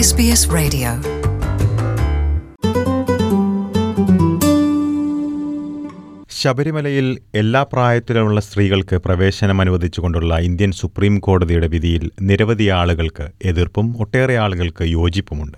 SBS Radio. ശബരിമലയിൽ എല്ലാ പ്രായത്തിലുമുള്ള സ്ത്രീകൾക്ക് പ്രവേശനം അനുവദിച്ചുകൊണ്ടുള്ള ഇന്ത്യൻ സുപ്രീം കോടതിയുടെ വിധിയിൽ നിരവധി ആളുകൾക്ക് എതിർപ്പും ഒട്ടേറെ ആളുകൾക്ക് യോജിപ്പുമുണ്ട്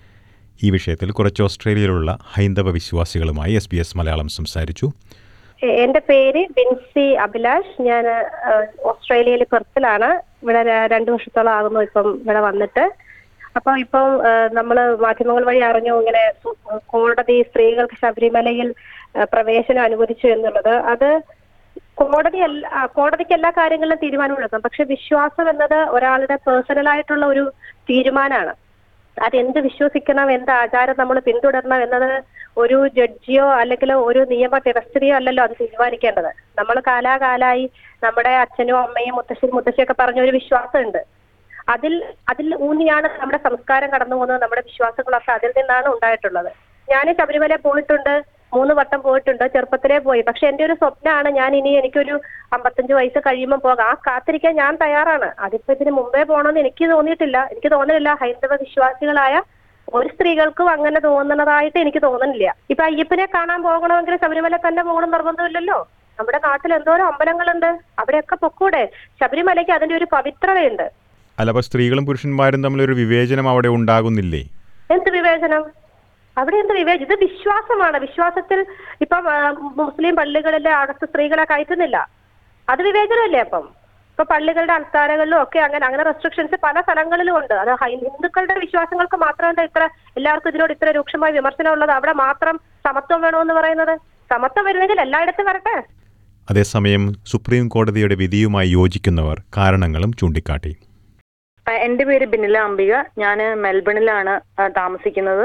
ഈ വിഷയത്തിൽ കുറച്ച് ഓസ്ട്രേലിയയിലുള്ള ഹൈന്ദവ വിശ്വാസികളുമായി എസ് ബി എസ് മലയാളം സംസാരിച്ചു എ- എന്റെ പേര് ബിൻസി അഭിലാഷ് ഞാൻ ഓസ്ട്രേലിയയിൽ പെർത്തിലാണ് ഇവിടെ ര- രണ്ടു വർഷത്തോളം ആകുന്നു ഇപ്പം ഇവിടെ വന്നിട്ട് അപ്പൊ ഇപ്പം നമ്മൾ മാധ്യമങ്ങൾ വഴി അറിഞ്ഞു ഇങ്ങനെ സു- കോടതി സ്ത്രീകൾക്ക് ശബരിമലയിൽ ആ, പ്രവേശനം അനുവദിച്ചു എന്നുള്ളത് അത് കോടതി അല്ല ആ, കോടതിക്ക് എല്ലാ കാര്യങ്ങളിലും തീരുമാനമെടുക്കാം പക്ഷെ വിശ്വാസം എന്നത് ഒരാളുടെ പേഴ്സണൽ ആയിട്ടുള്ള ഒരു തീരുമാനമാണ് അതെന്ത് വിശ്വസിക്കണം എന്ത് ആചാരം നമ്മൾ പിന്തുടരണം എന്നത് ഒരു ജഡ്ജിയോ അല്ലെങ്കിൽ ഒരു നിയമ വ്യവസ്ഥയോ അല്ലല്ലോ അത് തീരുമാനിക്കേണ്ടത് നമ്മൾ കാലാകാലായി നമ്മുടെ അച്ഛനും അമ്മയും മുത്തശ്ശനും മുത്തശ്ശിയൊക്കെ പറഞ്ഞ ഒരു വിശ്വാസമുണ്ട് അതിൽ അതിൽ ഊന്നിയാണ് നമ്മുടെ സംസ്കാരം കടന്നു പോകുന്നത് നമ്മുടെ വിശ്വാസങ്ങളൊക്കെ അതിൽ നിന്നാണ് ഉണ്ടായിട്ടുള്ളത് ഞാൻ ശബരിമല പോയിട്ടുണ്ട് മൂന്ന് വട്ടം പോയിട്ടുണ്ട് ചെറുപ്പത്തിലേ പോയി പക്ഷെ എന്റെ ഒരു സ്വപ്നമാണ് ഞാൻ ഇനി എനിക്കൊരു അമ്പത്തഞ്ച് വയസ്സ് കഴിയുമ്പോൾ പോകാം ആ കാത്തിരിക്കാൻ ഞാൻ തയ്യാറാണ് അതിപ്പോ ഇതിന് മുമ്പേ പോകണമെന്ന് എനിക്ക് തോന്നിയിട്ടില്ല എനിക്ക് തോന്നുന്നില്ല ഹൈന്ദവ വിശ്വാസികളായ ഒരു സ്ത്രീകൾക്കും അങ്ങനെ തോന്നുന്നതായിട്ട് എനിക്ക് തോന്നുന്നില്ല ഇപ്പൊ അയ്യപ്പനെ കാണാൻ പോകണമെങ്കിൽ ശബരിമല തന്നെ പോകണം നിർബന്ധമില്ലല്ലോ നമ്മുടെ നാട്ടിൽ എന്തോരം അമ്പലങ്ങളുണ്ട് അവിടെയൊക്കെ പൊക്കൂടെ ശബരിമലയ്ക്ക് അതിന്റെ ഒരു പവിത്രതയുണ്ട് അല്ല അപ്പോൾ സ്ത്രീകളും പുരുഷന്മാരും തമ്മിലൊരു വിവേചനം അവിടെ ഉണ്ടാകുന്നില്ലേ എന്ത് വിവേചനം അവിടെ എന്ത് വിവേചനം ഇത് വിശ്വാസമാണ് വിശ്വാസത്തിൽ ഇപ്പം ആ, മുസ്ലിം പള്ളികളിലെ അകത്ത് സ്ത്രീകളെ കയറ്റുന്നില്ല അത് വിവേചനമല്ലേ അപ്പം ഇപ്പൊ പള്ളികളുടെ അൽത്താരകളിലും ഒക്കെ അങ്ങനെ അങ്ങനെ റെസ്ട്രിക്ഷൻസ് പല സ്ഥലങ്ങളിലും ഉണ്ട് അത് ഹൈ- ഹിന്ദുക്കളുടെ വിശ്വാസങ്ങൾക്ക് മാത്രമല്ല ഇത്ര എല്ലാവർക്കും ഇതിനോട് ഇത്ര രൂക്ഷമായ വിമർശനം ഉള്ളത് അവിടെ മാത്രം സമത്വം വേണമെന്ന് പറയുന്നത് സമത്വം വരുന്നെങ്കിൽ എല്ലായിടത്തും വരട്ടെ അതേസമയം സുപ്രീം കോടതിയുടെ വിധിയുമായി യോജിക്കുന്നവർ കാരണങ്ങളും ചൂണ്ടിക്കാട്ടി ആ, എന്റെ പേര് ബിനില അംബിക ഞാൻ മെൽബണിലാണ് ആ, താമസിക്കുന്നത്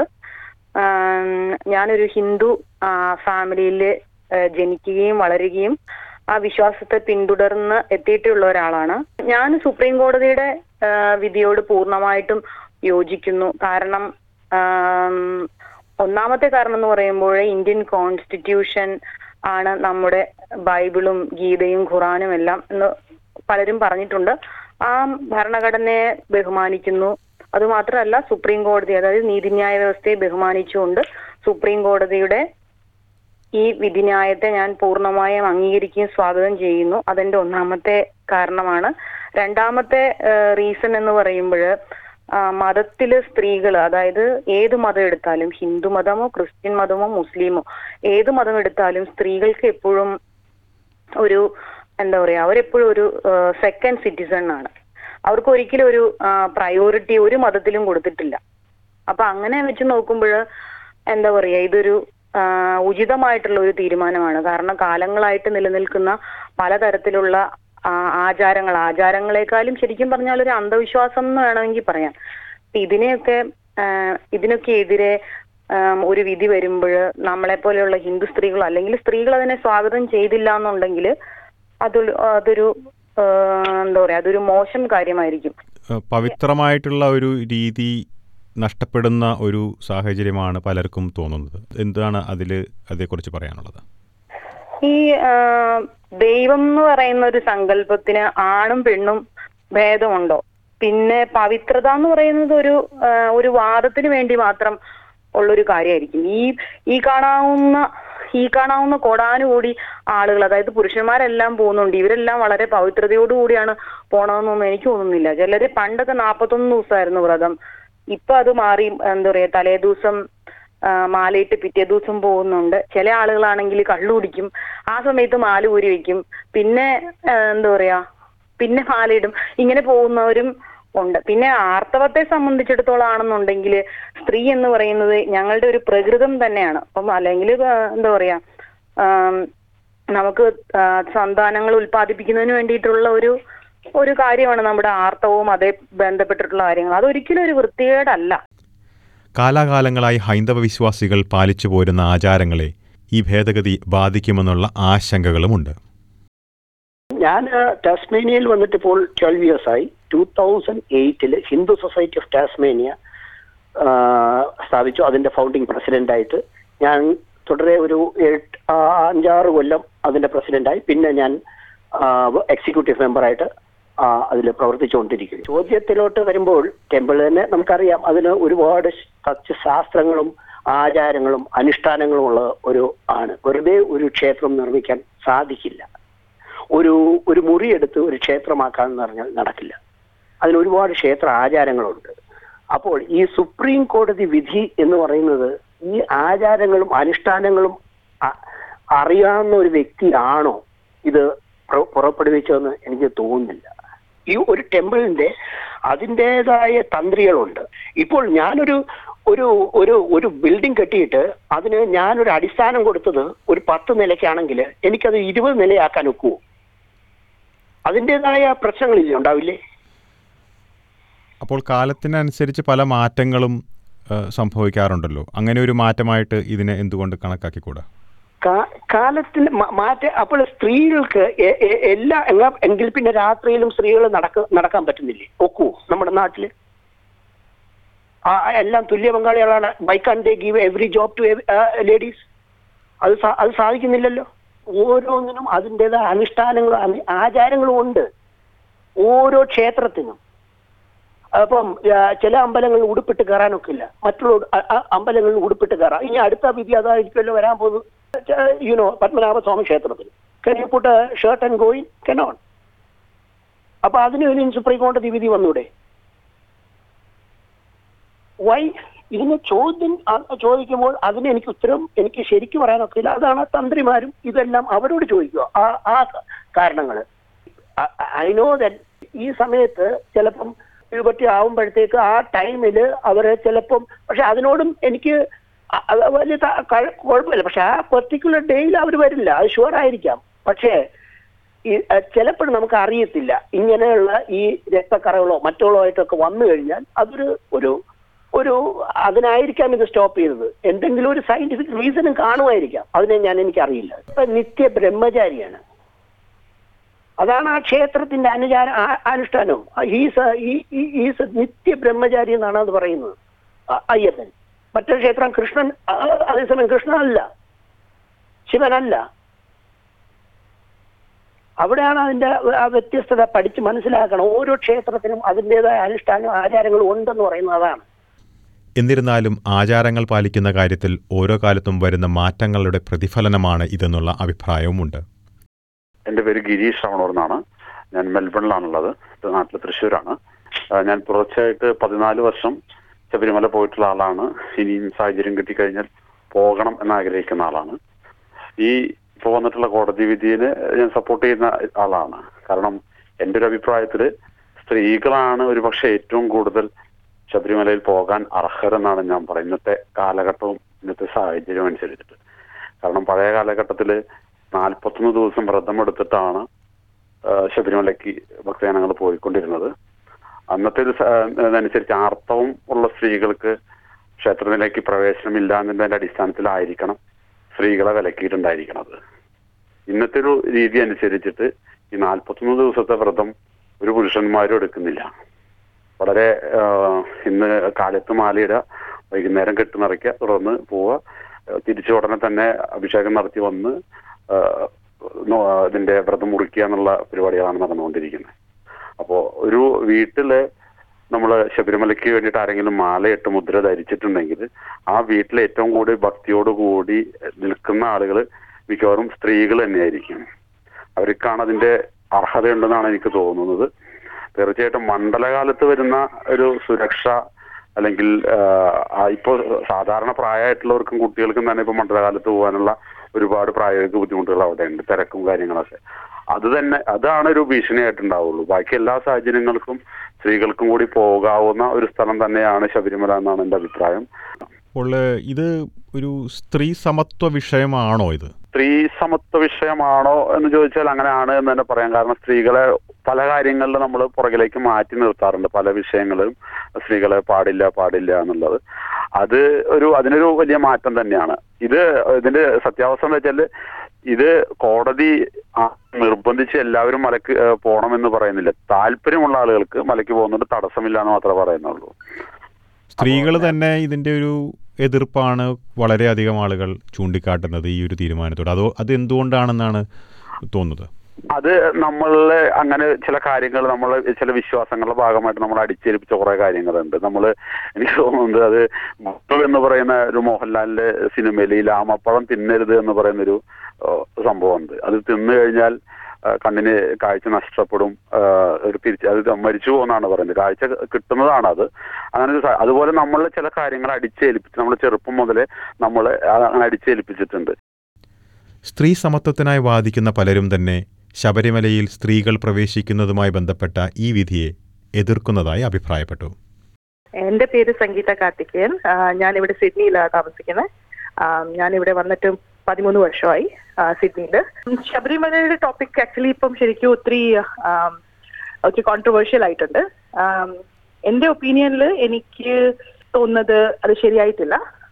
ആം, ഞാനൊരു ഹിന്ദു ഫാമിലിയിൽ ജനിക്കുകയും വളരുകയും ആ വിശ്വാസത്തെ പിന്തുടർന്ന് എത്തിയിട്ടുള്ള ഒരാളാണ് ഞാൻ സുപ്രീം കോടതിയുടെ ആ, വിധിയോട് പൂർണ്ണമായിട്ടും യോജിക്കുന്നു കാരണം ആം, ഒന്നാമത്തെ കാരണം എന്ന് പറയുമ്പോൾ ഇന്ത്യൻ കോൺസ്റ്റിറ്റ്യൂഷൻ ആണ് നമ്മുടെ ബൈബിളും ഗീതയും ഖുറാനും എല്ലാം എന്ന് പലരും പറഞ്ഞിട്ടുണ്ട് ആ ഭരണഘടനയെ ബഹുമാനിക്കുന്നു അതുമാത്രമല്ല സുപ്രീം കോടതി അതായത് നീതിന്യായ വ്യവസ്ഥയെ ബഹുമാനിച്ചുകൊണ്ട് സുപ്രീം കോടതിയുടെ ഈ വിധിന്യായത്തെ ഞാൻ പൂർണ്ണമായും അംഗീകരിക്കുകയും സ്വാഗതം ചെയ്യുന്നു അതെന്റെ ഒന്നാമത്തെ കാരണമാണ് രണ്ടാമത്തെ റീസൺ എന്ന് പറയുമ്പോൾ മതത്തില് സ്ത്രീകൾ അതായത് ഏത് മതം എടുത്താലും ഹിന്ദു മതമോ ക്രിസ്ത്യൻ മതമോ മുസ്ലിമോ ഏത് മതം എടുത്താലും സ്ത്രീകൾക്ക് എപ്പോഴും ഒരു എന്താ പറയാ അവരെപ്പോഴും ഒരു സെക്കൻഡ് സിറ്റിസൺ ആണ് അവർക്ക് ഒരിക്കലും ഒരു പ്രയോറിറ്റി ഒരു മതത്തിലും കൊടുത്തിട്ടില്ല അപ്പൊ അങ്ങനെ വെച്ച് നോക്കുമ്പോൾ എന്താ പറയാ ഇതൊരു ആ, ഉചിതമായിട്ടുള്ള ഒരു തീരുമാനമാണ് കാരണം കാലങ്ങളായിട്ട് നിലനിൽക്കുന്ന പലതരത്തിലുള്ള ആ, ആചാരങ്ങൾ ആചാരങ്ങളെക്കാളും ശരിക്കും പറഞ്ഞാൽ ഒരു അന്ധവിശ്വാസം എന്ന് വേണമെങ്കിൽ പറയാം അപ്പൊ ഇതിനെയൊക്കെ ആ, ഇതിനൊക്കെ എതിരെ ആം, ഒരു വിധി വരുമ്പോൾ നമ്മളെ പോലെയുള്ള ഹിന്ദു സ്ത്രീകൾ അല്ലെങ്കിൽ സ്ത്രീകൾ അതിനെ സ്വാഗതം ചെയ്തില്ല എന്നുണ്ടെങ്കിൽ അതൊരു അതൊരു ആ, എന്താ പറയാ അതൊരു മോശം കാര്യമായിരിക്കും ഏഹ് പവിത്രമായിട്ടുള്ള ഒരു രീതി നഷ്ടപ്പെടുന്ന ഒരു സാഹചര്യമാണ് പലർക്കും തോന്നുന്നത് എന്താണ് അതിൽ അതേക്കുറിച്ച് പറയാനുള്ളത് ഈ ആ, ദൈവം എന്ന് പറയുന്ന ഒരു സങ്കല്പത്തിന് ആണും പെണ്ണും ഭേദമുണ്ടോ പിന്നെ പവിത്രത എന്ന് പറയുന്നത് ഒരു ആ, ഒരു വാദത്തിന് വേണ്ടി മാത്രം ഉള്ളൊരു കാര്യമായിരിക്കും ഈ ഈ കാണാവുന്ന ഈ കാണാവുന്ന കോടാനുകൂടി ആളുകൾ അതായത് പുരുഷന്മാരെല്ലാം പോകുന്നുണ്ട് ഇവരെല്ലാം വളരെ പവിത്രതയോടുകൂടിയാണ് പോണമെന്നൊന്നും എനിക്ക് തോന്നുന്നില്ല ചിലര് പണ്ടൊക്കെ നാപ്പത്തൊന്ന് ദിവസമായിരുന്നു വ്രതം ഇപ്പൊ അത് മാറി എന്താ പറയാ തലേ ദിവസം ആ, മാലയിട്ട് പിറ്റേ ദിവസം പോകുന്നുണ്ട് ചില ആളുകളാണെങ്കിൽ കള്ളു കുടിക്കും ആ സമയത്ത് മാല ഊരി വെക്കും പിന്നെ ആ, എന്താ പറയാ പിന്നെ മാലയിടും ഇങ്ങനെ പോകുന്നവരും ഉണ്ട് പിന്നെ ആർത്തവത്തെ സംബന്ധിച്ചിടത്തോളം ആണെന്നുണ്ടെങ്കിൽ സ്ത്രീ എന്ന് പറയുന്നത് ഞങ്ങളുടെ ഒരു പ്രകൃതം തന്നെയാണ് അപ്പം അല്ലെങ്കിൽ എന്താ പറയാ ആം, നമുക്ക് ആ, സന്താനങ്ങൾ ഉൽപ്പാദിപ്പിക്കുന്നതിന് വേണ്ടിയിട്ടുള്ള ഒരു ഒരു കാര്യമാണ് നമ്മുടെ ആർത്തവവും അതേ ബന്ധപ്പെട്ടിട്ടുള്ള കാര്യങ്ങൾ അതൊരിക്കലും ഒരു വൃത്തികേടല്ല കാലാകാലങ്ങളായി ഹൈന്ദവ വിശ്വാസികൾ പാലിച്ചു പോരുന്ന ആചാരങ്ങളെ ഈ ഭേദഗതി ബാധിക്കുമെന്നുള്ള ആശങ്കകളുമുണ്ട് ഞാൻ ടാസ്മേനിയയിൽ വന്നിട്ട് ഇപ്പോൾ ട്വൽവ് ഇയേഴ്സ് ആയി ടൂ തൗസൻഡ് എയ്റ്റിൽ ഹിന്ദു സൊസൈറ്റി ഓഫ് ടാസ്മേനിയ ആ, സ്ഥാപിച്ചു അതിന്റെ ഫൗണ്ടിങ് പ്രസിഡന്റ് ആയിട്ട് ഞാൻ തുടരെ ഒരു എട്ട് ആ, അഞ്ചാറ് കൊല്ലം അതിന്റെ പ്രസിഡന്റായി പിന്നെ ഞാൻ എക്സിക്യൂട്ടീവ് മെമ്പറായിട്ട് അതിൽ പ്രവർത്തിച്ചുകൊണ്ടിരിക്കുന്നത് ചോദ്യത്തിലോട്ട് വരുമ്പോൾ ടെമ്പിൾ തന്നെ നമുക്കറിയാം അതിന് ഒരുപാട് ശാസ്ത്രങ്ങളും ആചാരങ്ങളും അനുഷ്ഠാനങ്ങളും ഉള്ള ഒരു ആണ് വെറുതെ ഒരു ക്ഷേത്രം നിർമ്മിക്കാൻ സാധിക്കില്ല ഒരു ഒരു മുറിയെടുത്ത് ഒരു ക്ഷേത്രമാക്കാന്ന് പറഞ്ഞാൽ നടക്കില്ല അതിന് ഒരുപാട് ക്ഷേത്ര ആചാരങ്ങളുണ്ട് അപ്പോൾ ഈ സുപ്രീം കോടതി വിധി എന്ന് പറയുന്നത് ഈ ആചാരങ്ങളും അനുഷ്ഠാനങ്ങളും അ- അറിയാവുന്ന ഒരു വ്യക്തിയാണോ ഇത് പുറ- പുറപ്പെടുവിച്ചതെന്ന് എനിക്ക് തോന്നുന്നില്ല ഈ ഒരു ടെമ്പിളിന്റെ അതിൻ്റെതായ തന്ത്രികളുണ്ട് ഇപ്പോൾ ഞാനൊരു ഒരു ഒരു ഒരു ബിൽഡിംഗ് കെട്ടിയിട്ട് അതിന് ഞാനൊരു അടിസ്ഥാനം കൊടുത്തത് ഒരു പത്ത് നിലയ്ക്കാണെങ്കിൽ എനിക്കത് ഇരുപത് നിലയാക്കാൻ ഒക്കുവോ അതിൻ്റെതായ പ്രശ്നങ്ങളില്ലേ ഉണ്ടാവില്ലേ അപ്പോൾ കാലത്തിനനുസരിച്ച് പല മാറ്റങ്ങളും ആ, സംഭവിക്കാറുണ്ടല്ലോ അങ്ങനെ ഒരു മാറ്റമായിട്ട് ഇതിനെ എന്തുകൊണ്ട് കണക്കാക്കിക്കൂടാ കാ- കാലത്തിന് മ- മാറ്റ അപ്പോൾ സ്ത്രീകൾക്ക് എ- എ- എല്ലാ എങ്ങ- എങ്കിൽ പിന്നെ രാത്രിയിലും സ്ത്രീകൾ നടക്ക നടക്കാൻ പറ്റുന്നില്ലേ ഒക്കൂ നമ്മുടെ നാട്ടില് ആ എല്ലാം തുല്യ പങ്കാളികളാണ് by can they give every job to ladies അത് സാ- അത് സാധിക്കുന്നില്ലല്ലോ ഓരോന്നിനും അതിൻ്റെതായ അനുഷ്ഠാനങ്ങളും അനി- ആചാരങ്ങളും ഉണ്ട് ഓരോ ക്ഷേത്രത്തിനും അപ്പം ആ, ചില അമ്പലങ്ങളിൽ ഉടുപ്പിട്ട് കയറാനൊക്കില്ല മറ്റുള്ള ഉട്- അ- അ- അമ്പലങ്ങളിൽ ഉടുപ്പിട്ട് കയറാം ഇനി അടുത്ത വിധി അതായിരിക്കുമല്ലോ വരാൻ പോകുന്നത് യുനോ പത്മനാഭസ്വാമി ക്ഷേത്രത്തിൽ കരിയപ്പുട്ട് ഷർട്ട് ആൻഡ് ഗോയിൻ കെനോൺ അപ്പൊ അതിന് ഇനി സുപ്രീം കോടതി വിധി വന്നൂടെ വൈ ഇതിന് ചോദ്യം ആ- ചോദിക്കുമ്പോൾ അതിന് എനിക്ക് ഉത്തരം എനിക്ക് ശരിക്കും പറയാനൊക്കില്ല അതാണ് തന്ത്രിമാരും ഇതെല്ലാം അവരോട് ചോദിക്കുക ആ ആ കാരണങ്ങൾ ഐ നോ ദാറ്റ് ഈ സമയത്ത് ചിലപ്പം പ്യൂബർട്ടി ആവുമ്പോഴത്തേക്ക് ആ ടൈമിൽ അവര് ചിലപ്പം പക്ഷെ അതിനോടും എനിക്ക് അ- അത് വലിയ ത- ക- കുഴപ്പമില്ല പക്ഷെ ആ പെർട്ടിക്കുലർ ഡേയിൽ അവർ വരില്ല അത് ഷുവർ ആയിരിക്കാം പക്ഷേ ഈ ചിലപ്പോഴും നമുക്ക് അറിയത്തില്ല ഇങ്ങനെയുള്ള ഈ രക്തക്കറകളോ മറ്റുള്ളോ ആയിട്ടൊക്കെ വന്നു കഴിഞ്ഞാൽ അതൊരു ഒരു ഒരു അതിനായിരിക്കാം ഇത് സ്റ്റോപ്പ് ചെയ്തത് എന്തെങ്കിലും ഒരു സയന്റിഫിക് റീസണും കാണുമായിരിക്കാം അതിനെ ഞാൻ എനിക്കറിയില്ല ഇപ്പൊ നിത്യ ബ്രഹ്മചാരിയാണ് അതാണ് ആ ക്ഷേത്രത്തിന്റെ അനുചാര ആ- അനുഷ്ഠാനവും ഈസ് ഈസ് നിത്യ ബ്രഹ്മചാരി എന്നാണ് അത് പറയുന്നത് അ- അയ്യപ്പൻ മറ്റൊരു ക്ഷേത്രം കൃഷ്ണൻ ആ, അതേസമയം കൃഷ്ണനല്ല ശിവനല്ല അവിടെയാണ് അതിന്റെ ആ വ്യത്യസ്തത പഠിച്ച് മനസ്സിലാക്കണം ഓരോ ക്ഷേത്രത്തിനും അതിൻ്റെതായ അനുഷ്ഠാനവും ആചാരങ്ങളും ഉണ്ടെന്ന് പറയുന്നത് അതാണ് എന്നിരുന്നാലും ആചാരങ്ങൾ പാലിക്കുന്ന കാര്യത്തിൽ ഓരോ കാലത്തും വരുന്ന മാറ്റങ്ങളുടെ പ്രതിഫലനമാണ് ഇതെന്നുള്ള അഭിപ്രായവുമുണ്ട് എൻ്റെ പേര് ഗിരീഷ് റാവണൂർ എന്നാണ് ഞാൻ മെൽബണിലാണുള്ളത് ഇത് നാട്ടിൽ തൃശ്ശൂരാണ് ആ, ഞാൻ തുടർച്ചയായിട്ട് പതിനാല് വർഷം ശബരിമല പോയിട്ടുള്ള ആളാണ് ഇനിയും സാഹചര്യം കിട്ടിക്കഴിഞ്ഞാൽ പോകണം എന്ന് ആഗ്രഹിക്കുന്ന ആളാണ് ഈ ഇപ്പോൾ വന്നിട്ടുള്ള കോടതി വിധിയെ ഞാൻ സപ്പോർട്ട് ചെയ്യുന്ന ആളാണ് കാരണം എൻ്റെ ഒരു അഭിപ്രായത്തിൽ സ്ത്രീകളാണ് ഒരുപക്ഷെ ഏറ്റവും കൂടുതൽ ശബരിമലയിൽ പോകാൻ അർഹരെന്നാണ് ഞാൻ പറയുന്നത് ഇന്നത്തെ കാലഘട്ടവും ഇന്നത്തെ സാഹചര്യവും അനുസരിച്ചിട്ട് കാരണം പഴയ കാലഘട്ടത്തിൽ നാൽപ്പത്തൊന്ന് ദിവസം വ്രതമെടുത്തിട്ടാണ് ആ, ശബരിമലയ്ക്ക് ഭക്തജനങ്ങൾ പോയിക്കൊണ്ടിരുന്നത് അന്നത്തെ ഒരു സ- അതനുസരിച്ച് ആർത്തവം ഉള്ള സ്ത്രീകൾക്ക് ക്ഷേത്രത്തിലേക്ക് പ്രവേശനമില്ല എന്നതിന്റെ അടിസ്ഥാനത്തിലായിരിക്കണം സ്ത്രീകളെ വിലക്കിയിട്ടുണ്ടായിരിക്കണത് ഇന്നത്തെ ഒരു രീതി അനുസരിച്ചിട്ട് ഈ നാൽപ്പത്തൊന്ന് ദിവസത്തെ വ്രതം ഒരു പുരുഷന്മാരും എടുക്കുന്നില്ല വളരെ ആ, ഇന്ന് കാലത്ത് മാലയിടുക വൈകുന്നേരം കെട്ട് നിറയ്ക്കുക തുടർന്ന് പോവുക ആ, തിരിച്ചു ഉടനെ തന്നെ അഭിഷേകം നടത്തി വന്ന് ആ, നോ- ഇതിന്റെ വ്രതം മുറിക്കുക എന്നുള്ള പരിപാടികളാണ് നടന്നുകൊണ്ടിരിക്കുന്നത് അപ്പോൾ ഒരു വീട്ടില് നമ്മൾ ശബരിമലയ്ക്ക് വേണ്ടിയിട്ട് ആരെങ്കിലും മാലയിട്ട് മുദ്ര ധരിച്ചിട്ടുണ്ടെങ്കിൽ ആ വീട്ടിൽ ഏറ്റവും കൂടുതൽ ഭക്തിയോട് കൂടി നിൽക്കുന്ന ആളുകൾ മിക്കവാറും സ്ത്രീകൾ തന്നെയായിരിക്കും അവർക്കാണ് അതിന്റെ അർഹതയുണ്ടെന്നാണ് എനിക്ക് തോന്നുന്നത് തീർച്ചയായിട്ടും മണ്ഡലകാലത്ത് വരുന്ന ഒരു സുരക്ഷ അല്ലെങ്കിൽ ഇപ്പോൾ സാധാരണ പ്രായമായിട്ടുള്ളവർക്കും കുട്ടികൾക്കും തന്നെ ഇപ്പൊ മണ്ഡലകാലത്ത് പോകാനുള്ള ഒരുപാട് പ്രായോഗിക ബുദ്ധിമുട്ടുകൾ അവിടെ ഉണ്ട് തിരക്കും കാര്യങ്ങളൊക്കെ അത് തന്നെ അതാണ് ഒരു ഭീഷണിയായിട്ടുണ്ടാവുള്ളൂ ബാക്കി എല്ലാ സാഹചര്യങ്ങൾക്കും സ്ത്രീകൾക്കും കൂടി പോകാവുന്ന ഒരു സ്ഥലം തന്നെയാണ് ശബരിമല എന്നാണ് എൻ്റെ അഭിപ്രായം അപ്പോൾ ഏഹ്, ഇത് ഒരു സ്ത്രീ സമത്വ വിഷയമാണോ ഇത് സ്ത്രീ സമത്വ വിഷയമാണോ എന്ന് ചോദിച്ചാൽ അങ്ങനെയാണ് എന്ന് തന്നെ പറയാം കാരണം സ്ത്രീകളെ പല കാര്യങ്ങളിലും നമ്മൾ പുറകിലേക്ക് മാറ്റി നിർത്താറുണ്ട് പല വിഷയങ്ങളും സ്ത്രീകളെ പാടില്ല പാടില്ല എന്നുള്ളത് അത് ഒരു അതിനൊരു വലിയ മാറ്റം തന്നെയാണ് ഇത് ഇതിന്റെ സത്യാവസ്ഥ എന്ന് വെച്ചാൽ ഇത് കോടതി ആ നിർബന്ധിച്ച് എല്ലാവരും മലക്ക് ഏഹ്, പോണമെന്ന് പറയുന്നില്ല താല്പര്യമുള്ള ആളുകൾക്ക് മലയ്ക്ക് പോകുന്നുണ്ട് തടസ്സമില്ല എന്ന് മാത്രമേ പറയുന്നുള്ളൂ സ്ത്രീകൾ തന്നെ ഇതിൻ്റെ ഒരു എതിർപ്പാണ് വളരെയധികം ആളുകൾ ചൂണ്ടിക്കാട്ടുന്നത് ഈ ഒരു തീരുമാനത്തോട് അതോ അത് എന്തുകൊണ്ടാണെന്നാണ് തോന്നുന്നത് അത് നമ്മളെ അങ്ങനെ ചില കാര്യങ്ങൾ നമ്മൾ ചില വിശ്വാസങ്ങളുടെ ഭാഗമായിട്ട് നമ്മൾ അടിച്ചേൽപ്പിച്ച കുറെ കാര്യങ്ങളുണ്ട് നമ്മൾ എനിക്ക് തോന്നുന്നത് അത് ഗുരു എന്ന് പറയുന്ന ഒരു മോഹൻലാലിന്റെ സിനിമയിൽ ഈ ലാമപ്പഴം തിന്നരുത് എന്ന് പറയുന്ന ഒരു സംഭവമുണ്ട് അത് തിന്നു കഴിഞ്ഞാൽ ആ, കണ്ണിന് കാഴ്ച നഷ്ടപ്പെടും ആ, ഒരു തിരിച്ച് അത് മരിച്ചു പോകുന്നതാണ് പറയുന്നത് കാഴ്ച കിട്ടുന്നതാണ് അത് അങ്ങനെ ഒരു സ- അതുപോലെ നമ്മൾ ചില കാര്യങ്ങൾ അടിച്ചേൽപ്പിച്ച് നമ്മൾ ചെറുപ്പം മുതലേ നമ്മൾ അങ്ങനെ അടിച്ചേൽപ്പിച്ചിട്ടുണ്ട് സ്ത്രീ സമത്വത്തിനായി വാദിക്കുന്ന പലരും തന്നെ ശബരിമലയിൽ സ്ത്രീകൾ പ്രവേശിക്കുന്നതുമായി ബന്ധപ്പെട്ട ഈ വിധിയെ എതിർക്കുന്നതായി അഭിപ്രായപ്പെട്ടു എന്റെ പേര് സംഗീത കാർത്തികേയൻ ആ, ഞാനിവിടെ സിഡ്നിയിലാണ് താമസിക്കുന്നത് ഞാനിവിടെ വന്നിട്ട് പതിമൂന്ന് വർഷമായി ആ, സിഡ്നിയില് ശബരിമലയുടെ ടോപ്പിക് ആക്ച്വലി ഇപ്പം ശരിക്കും ഒത്തിരി ആം, ഒത്തിരി കോൺട്രവേഴ്ഷ്യൽ ആയിട്ടുണ്ട് ആം, എന്റെ ഒപ്പീനിയനിൽ എനിക്ക് തോന്നുന്നത് അത് ശരിയായിട്ടില്ല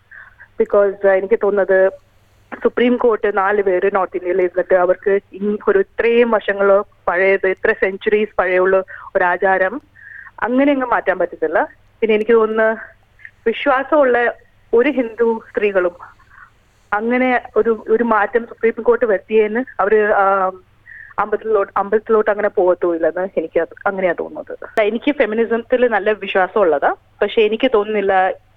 ബിക്കോസ് എനിക്ക് തോന്നുന്നത് സുപ്രീം കോർട്ട് നാല് പേര് നോർത്ത് ഇന്ത്യയിൽ ഇരുന്നിട്ട് അവർക്ക് ഇ- ഒരു ഇത്രയും വർഷങ്ങളോ പഴയത് ഇത്ര സെഞ്ചുറീസ് പഴയുള്ള ഒരു ആചാരം അങ്ങനെ അങ്ങ് മാറ്റാൻ പറ്റത്തില്ല പിന്നെ എനിക്ക് തോന്നുന്നു വിശ്വാസമുള്ള ഒരു ഹിന്ദു സ്ത്രീകളും അങ്ങനെ ഒരു ഒരു മാറ്റം സുപ്രീം കോർട്ട് വരുത്തിയെന്ന് അവര് ആം, അമ്പലത്തിലോട്ട് അമ്പലത്തിലോട്ട് അങ്ങനെ പോകത്തുമില്ലെന്ന് എനിക്ക് അത് അങ്ങനെയാ തോന്നുന്നത് എനിക്ക് ഫെമിനിസത്തിൽ നല്ല വിശ്വാസമുള്ളതാ പക്ഷെ എനിക്ക് തോന്നുന്നില്ല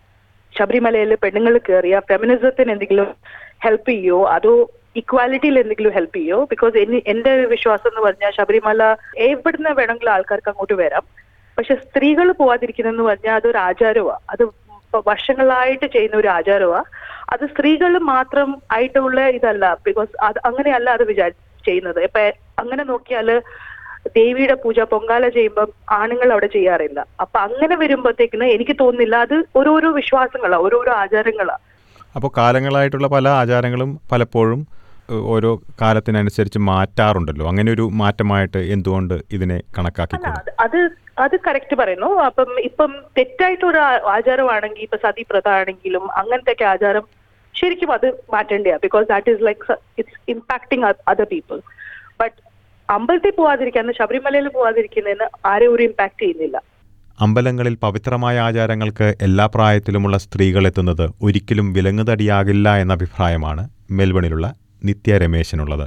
ശബരിമലയിൽ പെണ്ണുങ്ങൾ കയറിയ ഫെമിനിസത്തിന് എന്തെങ്കിലും ഹെൽപ്പ് ചെയ്യോ അതോ ഇക്വാലിറ്റിയിൽ എന്തെങ്കിലും ഹെൽപ്പ് ചെയ്യോ ബിക്കോസ് എന്റെ വിശ്വാസം എന്ന് പറഞ്ഞാൽ ശബരിമല എവിടുന്ന് വേണമെങ്കിലും ആൾക്കാർക്ക് അങ്ങോട്ട് വരാം പക്ഷെ സ്ത്രീകൾ പോവാതിരിക്കുന്നെന്ന് പറഞ്ഞാൽ അതൊരു ആചാരമാണ് അത് ഇപ്പൊ വർഷങ്ങളായിട്ട് ചെയ്യുന്ന ഒരു ആചാരമാണ് അത് സ്ത്രീകൾ മാത്രം ആയിട്ടുള്ള ഇതല്ല ബിക്കോസ് അത് അങ്ങനെയല്ല അത് വിചാരി ചെയ്യുന്നത് ഇപ്പൊ അങ്ങനെ നോക്കിയാല് ദേവിയുടെ പൂജ പൊങ്കാല ചെയ്യുമ്പോൾ ആണുങ്ങൾ അവിടെ ചെയ്യാറില്ല അപ്പൊ അങ്ങനെ വരുമ്പോഴത്തേക്കിന് എനിക്ക് തോന്നുന്നില്ല അത് ഓരോരോ വിശ്വാസങ്ങളാ ഓരോരോ ആചാരങ്ങളാ അപ്പോൾ കാലങ്ങളായിട്ടുള്ള പല ആചാരങ്ങളും പലപ്പോഴും ഏഹ്, ഓരോ കാലത്തിനനുസരിച്ച് മാറ്റാറുണ്ടല്ലോ അങ്ങനെ ഒരു മാറ്റമായിട്ട് എന്തുകൊണ്ട് ഇതിനെ അല്ല കണക്കാക്കിക്കൂടാ അത് അത് അത് കറക്റ്റ് പറയുന്നു അപ്പം ഇപ്പം തെറ്റായിട്ടൊരു ആ- ആചാരമാണെങ്കിൽ ഇപ്പൊ സതി പ്രഥ ആണെങ്കിലും അങ്ങനത്തെ ഒക്കെ ആചാരം ശരിക്കും അത് മാറ്റേണ്ടയാ because that is like it's impacting other people but അമ്പലത്തിൽ പോവാതിരിക്കാൻ ശബരിമലയിൽ പോവാതിരിക്കുന്നതിന് ആരെയും ഒരു ഇമ്പാക്ട് ചെയ്യുന്നില്ല അമ്പലങ്ങളിൽ പവിത്രമായ ആചാരങ്ങൾക്ക് എല്ലാ പ്രായത്തിലുമുള്ള സ്ത്രീകൾ എത്തുന്നത് ഒരിക്കലും വിലങ്ങുതടിയാകില്ല എന്ന അഭിപ്രായമാണ് മെൽബണിലുള്ള നിത്യ രമേശനുള്ളത്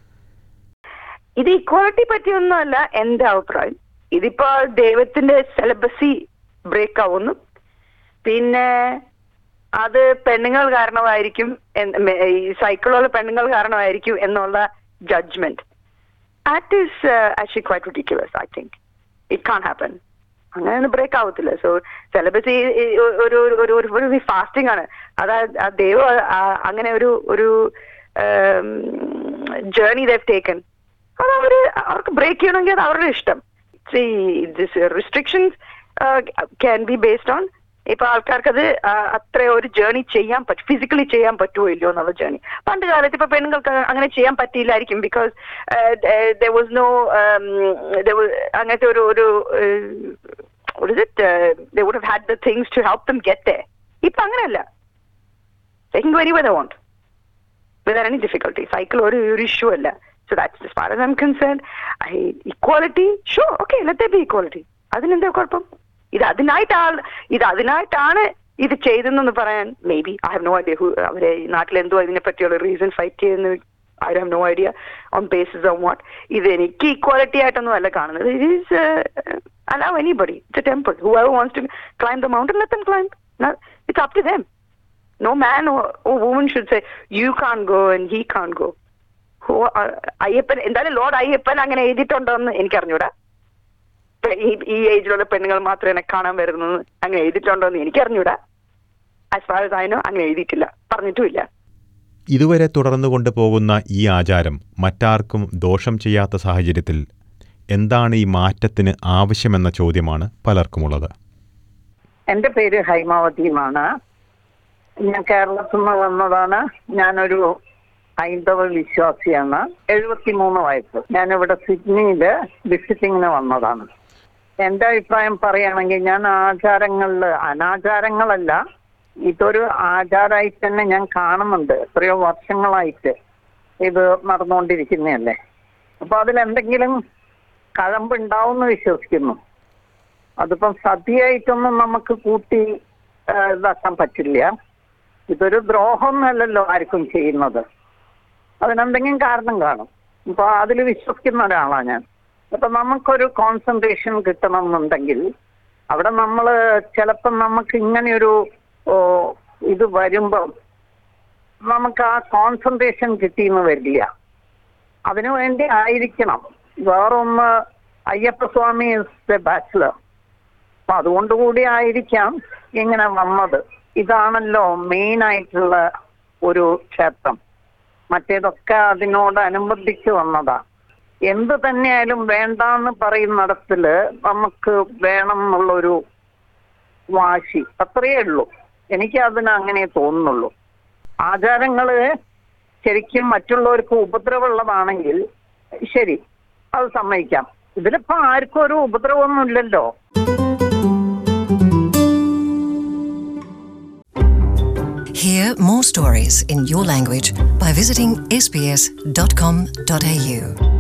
ഇത് ഇക്വാലിറ്റി പറ്റിയൊന്നുമല്ല എന്റെ അഭിപ്രായം ഇതിപ്പോ ദൈവത്തിന്റെ സിലബസി ബ്രേക്ക് ആവുന്നു പിന്നെ അത് പെണ്ണുങ്ങൾ കാരണമായിരിക്കും എന്ന് മെ- ഈ സൈക്കിളുള്ള പെണ്ണുങ്ങൾ കാരണമായിരിക്കും എന്നുള്ള judgement that is actually quite ridiculous I think it can happen അങ്ങനെയൊന്നും ബ്രേക്ക് ആവത്തില്ല സോ സിലബസ് ഒരു ഒരു ഒരു ഒരു ഒരു ഫാസ്റ്റിംഗ് ആണ് അതാ ആ ദൈവം ആ- അങ്ങനെ ഒരു ഒരു ജേർണി ദവ് ടേക്കൻ അത് അവര് അവർക്ക് ബ്രേക്ക് ചെയ്യണമെങ്കിൽ അത് അവരുടെ ഇഷ്ടം restrictions can be based on ഇപ്പൊ ആൾക്കാർക്ക് അത് അത്ര ഒരു ജേർണി ചെയ്യാൻ പറ്റും ഫിസിക്കലി ചെയ്യാൻ പറ്റുമോ ഇല്ലയോ എന്നുള്ള ജേർണി പണ്ട് കാലത്ത് ഇപ്പൊ പെണ്ണുങ്ങൾക്ക് അങ്ങനെ ചെയ്യാൻ പറ്റിയില്ലായിരിക്കും ബിക്കോസ് വാസ് നോ അങ്ങനത്തെ ഒരു ഒരു what is it? Uh, they would have had the things to help them get there. ഇപ്പൊ അങ്ങനെയല്ല they can go anywhere they want without any difficulty. Cycle or ഒരു ഇഷ്യൂ അല്ല so that's as far as I'm concerned. I, equality, sure, okay, let there be equality. അതിനെന്താ കുഴപ്പം ഇത് അതിനായിട്ടാണ് ഇത് അതിനായിട്ടാണ് ഇത് ചെയ്തെന്നൊന്ന് പറയാൻ maybe I have no idea അവരെ ഈ നാട്ടിൽ എന്തോ ഇതിനെ പറ്റിയുള്ള റീസൺ ഫൈറ്റ് ചെയ്യുന്ന I have no idea on basis on what ഇത് എനിക്ക് ഈക്വാലിറ്റി ആയിട്ടൊന്നും അല്ല കാണുന്നത് it is allow anybody. It's a temple. Whoever wants to climb the mountain, let them climb. No, it's up to them. No man or, or woman should say, you can't go and he can't go. Who, uh, Ayyappan എന്തായാലും lord Ayyappan അങ്ങനെ എഴുതിയിട്ടുണ്ടോ എന്ന് എനിക്കറിഞ്ഞൂടാ ഇപ്പൊ ഈ ഈ ഏജിലുള്ള പെണ്ണുങ്ങൾ മാത്രമേ എന്നെ കാണാൻ വരുന്നത് അങ്ങനെ എഴുതിയിട്ടുണ്ടോ എന്ന് എനിക്കറിഞ്ഞൂടാ as far as I know അങ്ങനെ എഴുതിയിട്ടില്ല പറഞ്ഞിട്ടുമില്ല ഇതുവരെ തുടർന്നു കൊണ്ടുപോകുന്ന ഈ ആചാരം മറ്റാർക്കും ദോഷം ചെയ്യാത്ത സാഹചര്യത്തിൽ എന്താണ് ഈ മാറ്റത്തിന് ആവശ്യമെന്ന ചോദ്യമാണ് പലർക്കുമുള്ളത് എന്റെ പേര് ഹൈമാവതി എന്നാണ് ഞാൻ കേരളത്തിൽ നിന്ന് വന്നതാണ് ഞാനൊരു ഹൈന്ദവ വിശ്വാസിയാണ് എഴുപത്തിമൂന്ന് വയസ്സ് ഞാനിവിടെ സിഡ്നിയില് വിസിറ്റിങ്ങിന് വന്നതാണ് എന്റെ അഭിപ്രായം പറയുകയാണെങ്കിൽ ഞാൻ ആചാരങ്ങളിൽ അനാചാരങ്ങളല്ല ഇതൊരു ആചാരമായിട്ട് തന്നെ ഞാൻ കാണുന്നുണ്ട് എത്രയോ വർഷങ്ങളായിട്ട് ഇത് നടന്നുകൊണ്ടിരിക്കുന്നതല്ലേ അപ്പൊ അതിലെന്തെങ്കിലും കഴമ്പുണ്ടാവുമെന്ന് വിശ്വസിക്കുന്നു അതിപ്പം സദ്യയായിട്ടൊന്നും നമുക്ക് കൂട്ടി ആ, ഇതാക്കാൻ പറ്റില്ല ഇതൊരു ദ്രോഹമൊന്നുമല്ലല്ലോ ആർക്കും ചെയ്യുന്നത് അതിനെന്തെങ്കിലും കാരണം കാണും അപ്പൊ അതിൽ വിശ്വസിക്കുന്ന ഒരാളാണ് ഞാൻ അപ്പൊ നമുക്കൊരു കോൺസെൻട്രേഷൻ കിട്ടണമെന്നുണ്ടെങ്കിൽ അവിടെ നമ്മൾ ചിലപ്പം നമുക്ക് ഇങ്ങനെയൊരു ഓ, ഇത് വരുമ്പം നമുക്ക് ആ കോൺസെൻട്രേഷൻ കിട്ടിയെന്ന് വരില്ല അതിനു വേണ്ടി ആയിരിക്കണം വേറൊന്ന് അയ്യപ്പസ്വാമി ഇസ് എ ബാച്ചിലർ അപ്പൊ അതുകൊണ്ട് കൂടി ആയിരിക്കാം ഇങ്ങനെ വന്നത് ഇതാണല്ലോ മെയിൻ ആയിട്ടുള്ള ഒരു ക്ഷേത്രം മറ്റേതൊക്കെ അതിനോടനുബന്ധിച്ച് വന്നതാ എന്ത് തന്നെയായാലും വേണ്ടാന്ന് പറയുന്നിടത്തില് നമുക്ക് വേണം എന്നുള്ളൊരു വാശി അത്രയേ ഉള്ളൂ എനിക്ക് അതിന് അങ്ങനെ തോന്നുന്നുള്ളൂ ആചാരങ്ങള് ശരിക്കും മറ്റുള്ളവർക്ക് ഉപദ്രവമുള്ളതാണെങ്കിൽ ശരി അത് സമ്മതിക്കാം ഇതിലിപ്പോ ആർക്കും ഒരു ഉപദ്രവമൊന്നുമില്ലല്ലോ Hear more stories in your language by visiting sbs.com.au.